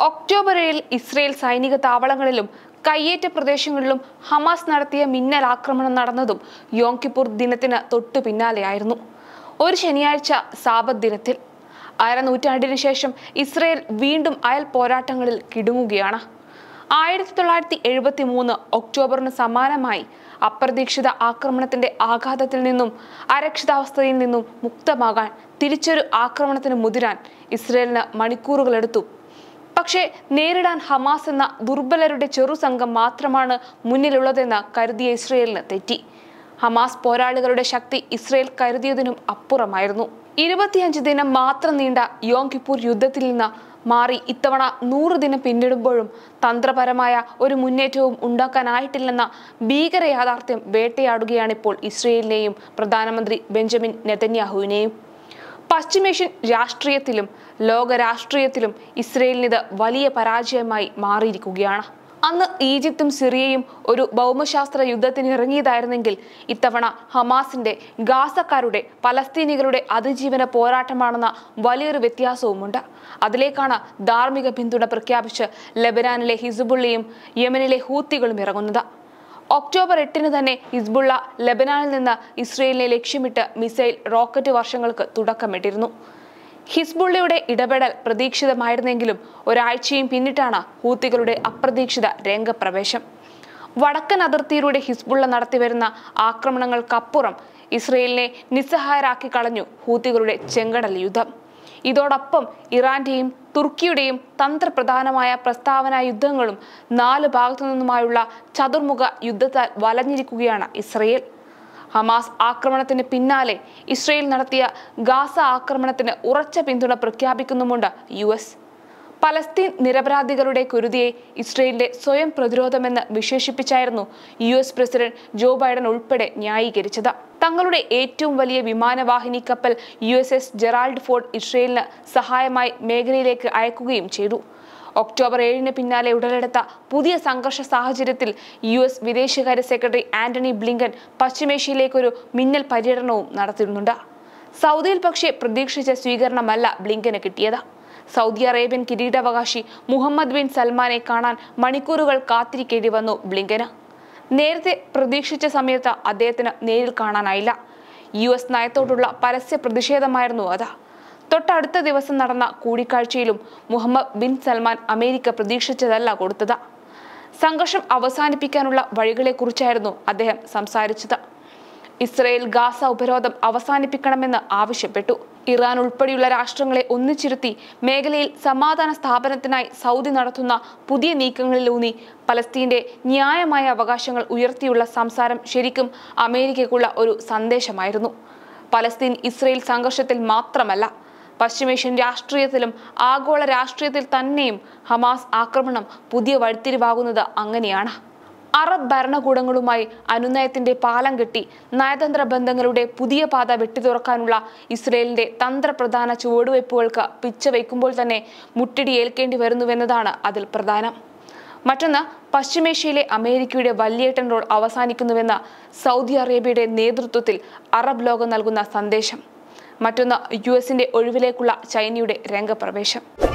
October ഏഴിൽ Israel സൈനിക താവളങ്ങളിലും കയ്യേറ്റ പ്രദേശങ്ങളിലും ഹമാസ് നടത്തിയ മിന്നൽ ആക്രമണം നടന്നതും യോം കിപ്പൂർ ദിനത്തിന് തൊട്ടു പിന്നാലെയായിരുന്നു ഒരു ശനിയാഴ്ച സാബത്ത് ദിനത്തിൽ അര നൂറ്റാണ്ടിന് ശേഷം ഇസ്രയേൽ വീണ്ടും അയൽ പോരാട്ടങ്ങളിൽ കിടുങ്ങുകയാണ് ആയിരത്തി തൊള്ളായിരത്തി എഴുപത്തി മൂന്ന് ഒക്ടോബറിന് സമാനമായി അപ്രതീക്ഷിത ആക്രമണത്തിന്റെ ആഘാതത്തിൽ നിന്നും അരക്ഷിതാവസ്ഥയിൽ നിന്നും മുക്തമാകാൻ തിരിച്ചൊരു ആക്രമണത്തിന് മുതിരാൻ ഇസ്രയേലിന് മണിക്കൂറുകളെടുത്തു പക്ഷേ നേരിടാൻ ഹമാസ് എന്ന ദുർബലരുടെ ചെറു സംഘം മാത്രമാണ് മുന്നിലുള്ളതെന്ന് കരുതിയ ഇസ്രയേലിന് തെറ്റി ഹമാസ് പോരാളികളുടെ ശക്തി ഇസ്രയേൽ കരുതിയതിനും അപ്പുറമായിരുന്നു ഇരുപത്തിയഞ്ച് ദിനം മാത്രം നീണ്ട യോം കിപ്പൂർ യുദ്ധത്തിൽ നിന്ന് മാറി ഇത്തവണ നൂറ് ദിനം പിന്നിടുമ്പോഴും തന്ത്രപരമായ ഒരു മുന്നേറ്റവും ഉണ്ടാക്കാനായിട്ടില്ലെന്ന ഭീകര യാഥാർത്ഥ്യം വേട്ടയാടുകയാണിപ്പോൾ ഇസ്രയേലിനെയും പ്രധാനമന്ത്രി ബെഞ്ചമിൻ നെതന്യാഹുവിനെയും പശ്ചിമേഷ്യൻ രാഷ്ട്രീയത്തിലും ലോക രാഷ്ട്രീയത്തിലും ഇസ്രയേലിനിത് വലിയ പരാജയമായി മാറിയിരിക്കുകയാണ് അന്ന് ഈജിപ്തും സിറിയയും ഒരു ഭൗമശാസ്ത്ര യുദ്ധത്തിന് ഇറങ്ങിയതായിരുന്നെങ്കിൽ ഇത്തവണ ഹമാസിന്റെ ഗാസക്കാരുടെ പലസ്തീനികളുടെ അതിജീവന പോരാട്ടമാണെന്ന വലിയൊരു വ്യത്യാസവുമുണ്ട് അതിലേക്കാണ് ധാർമ്മിക പിന്തുണ പ്രഖ്യാപിച്ച് ലെബനാനിലെ ഹിസുബുള്ളിയും യമനിലെ ഹൂത്തികളും ഇറങ്ങുന്നത് ഒക്ടോബർ എട്ടിന് തന്നെ ഹിസ്ബുള്ള ലെബനാനിൽ നിന്ന് ഇസ്രയേലിനെ ലക്ഷ്യമിട്ട് മിസൈൽ റോക്കറ്റ് വർഷങ്ങൾക്ക് തുടക്കമിട്ടിരുന്നു ഹിസ്ബുള്ളയുടെ ഇടപെടൽ പ്രതീക്ഷിതമായിരുന്നെങ്കിലും ഒരാഴ്ചയും പിന്നിട്ടാണ് ഹൂത്തികളുടെ അപ്രതീക്ഷിത രംഗപ്രവേശം വടക്കൻ അതിർത്തിയിലൂടെ ഹിസ്ബുള്ള നടത്തിവരുന്ന ആക്രമണങ്ങൾക്കപ്പുറം ഇസ്രയേലിനെ നിസ്സഹായരാക്കി കളഞ്ഞു ഹൂത്തികളുടെ ചെങ്കടൽ യുദ്ധം ഇതോടൊപ്പം ഇറാന്റെയും തുർക്കിയുടെയും തന്ത്രപ്രധാനമായ പ്രസ്താവന യുദ്ധങ്ങളും നാല് ഭാഗത്തു നിന്നുമായുള്ള ചതുർമുഖ യുദ്ധത്താൽ വലഞ്ഞിരിക്കുകയാണ് ഇസ്രയേൽ ഹമാസ് ആക്രമണത്തിന് പിന്നാലെ ഇസ്രയേൽ നടത്തിയ ഗാസ ആക്രമണത്തിന് ഉറച്ച പിന്തുണ പ്രഖ്യാപിക്കുന്നുമുണ്ട് യു എസ് പലസ്തീൻ നിരപരാധികളുടെ കുരുതിയെ ഇസ്രയേലിന്റെ സ്വയം പ്രതിരോധമെന്ന് വിശേഷിപ്പിച്ചായിരുന്നു U S president Joe Biden ഉൾപ്പെടെ ന്യായീകരിച്ചത് തങ്ങളുടെ ഏറ്റവും വലിയ വിമാനവാഹിനി കപ്പൽ U S S Gerald Ford ഇസ്രയേലിന് സഹായമായി മേഖലയിലേക്ക് അയക്കുകയും ചെയ്തു ഒക്ടോബർ ഏഴിന് പിന്നാലെ ഉടലെടുത്ത പുതിയ സംഘർഷ സാഹചര്യത്തിൽ യു എസ് വിദേശകാര്യ സെക്രട്ടറി ആന്റണി ബ്ലിങ്കൻ പശ്ചിമേഷ്യയിലേക്കൊരു മിന്നൽ പര്യടനവും നടത്തുന്നുണ്ട് സൗദിയിൽ പക്ഷേ പ്രതീക്ഷിച്ച സ്വീകരണമല്ല ബ്ലിങ്കന് കിട്ടിയത് സൗദി അറേബ്യൻ കിരീടാവകാശി മുഹമ്മദ് ബിൻ സൽമാനെ കാണാൻ മണിക്കൂറുകൾ കാത്തിരിക്കേണ്ടി വന്നു ബ്ലിങ്കന് നേരത്തെ പ്രതീക്ഷിച്ച സമയത്ത് അദ്ദേഹത്തിന് നേരിൽ കാണാനായില്ല യു എസ് നയത്തോടുള്ള പരസ്യ പ്രതിഷേധമായിരുന്നു അത് തൊട്ടടുത്ത ദിവസം നടന്ന കൂടിക്കാഴ്ചയിലും മുഹമ്മദ് ബിൻ സൽമാൻ അമേരിക്ക പ്രതീക്ഷിച്ചതല്ല കൊടുത്തത് സംഘർഷം അവസാനിപ്പിക്കാനുള്ള വഴികളെക്കുറിച്ചായിരുന്നു അദ്ദേഹം സംസാരിച്ചത് ഇസ്രയേൽ ഗാസ ഉപരോധം അവസാനിപ്പിക്കണമെന്ന് ആവശ്യപ്പെട്ടു ഇറാൻ ഉൾപ്പെടെയുള്ള രാഷ്ട്രങ്ങളെ ഒന്നിച്ചിരുത്തി മേഖലയിൽ സമാധാന സ്ഥാപനത്തിനായി സൗദി നടത്തുന്ന പുതിയ നീക്കങ്ങളിലൂന്നി പലസ്തീന്റെ ന്യായമായ അവകാശങ്ങൾ ഉയർത്തിയുള്ള സംസാരം ശരിക്കും അമേരിക്കയ്ക്കുള്ള ഒരു സന്ദേശമായിരുന്നു പലസ്തീൻ ഇസ്രയേൽ സംഘർഷത്തിൽ മാത്രമല്ല പശ്ചിമേഷ്യൻ രാഷ്ട്രീയത്തിലും ആഗോള രാഷ്ട്രീയത്തിൽ തന്നെയും ഹമാസ് ആക്രമണം പുതിയ വഴിത്തിരിവാകുന്നത് അങ്ങനെയാണ് അറബ് ഭരണകൂടങ്ങളുമായി അനുനയത്തിന്റെ പാലം കെട്ടി നയതന്ത്ര ബന്ധങ്ങളുടെ പുതിയ പാത വെട്ടിത്തുറക്കാനുള്ള ഇസ്രയേലിന്റെ തന്ത്രപ്രധാന ചുവടുവയ്പ്പുകൾക്ക് പിച്ച വയ്ക്കുമ്പോൾ തന്നെ മുട്ടിടി ഏൽക്കേണ്ടി വരുന്നുവെന്നതാണ് അതിൽ പ്രധാനം മറ്റൊന്ന് പശ്ചിമേഷ്യയിലെ അമേരിക്കയുടെ വല്യേട്ടൻ റോൾ അവസാനിക്കുന്നുവെന്ന സൗദി അറേബ്യയുടെ നേതൃത്വത്തിൽ അറബ് ലോകം നൽകുന്ന സന്ദേശം മറ്റൊന്ന് യു എസിന്റെ ഒഴിവിലേക്കുള്ള ചൈനയുടെ രംഗപ്രവേശം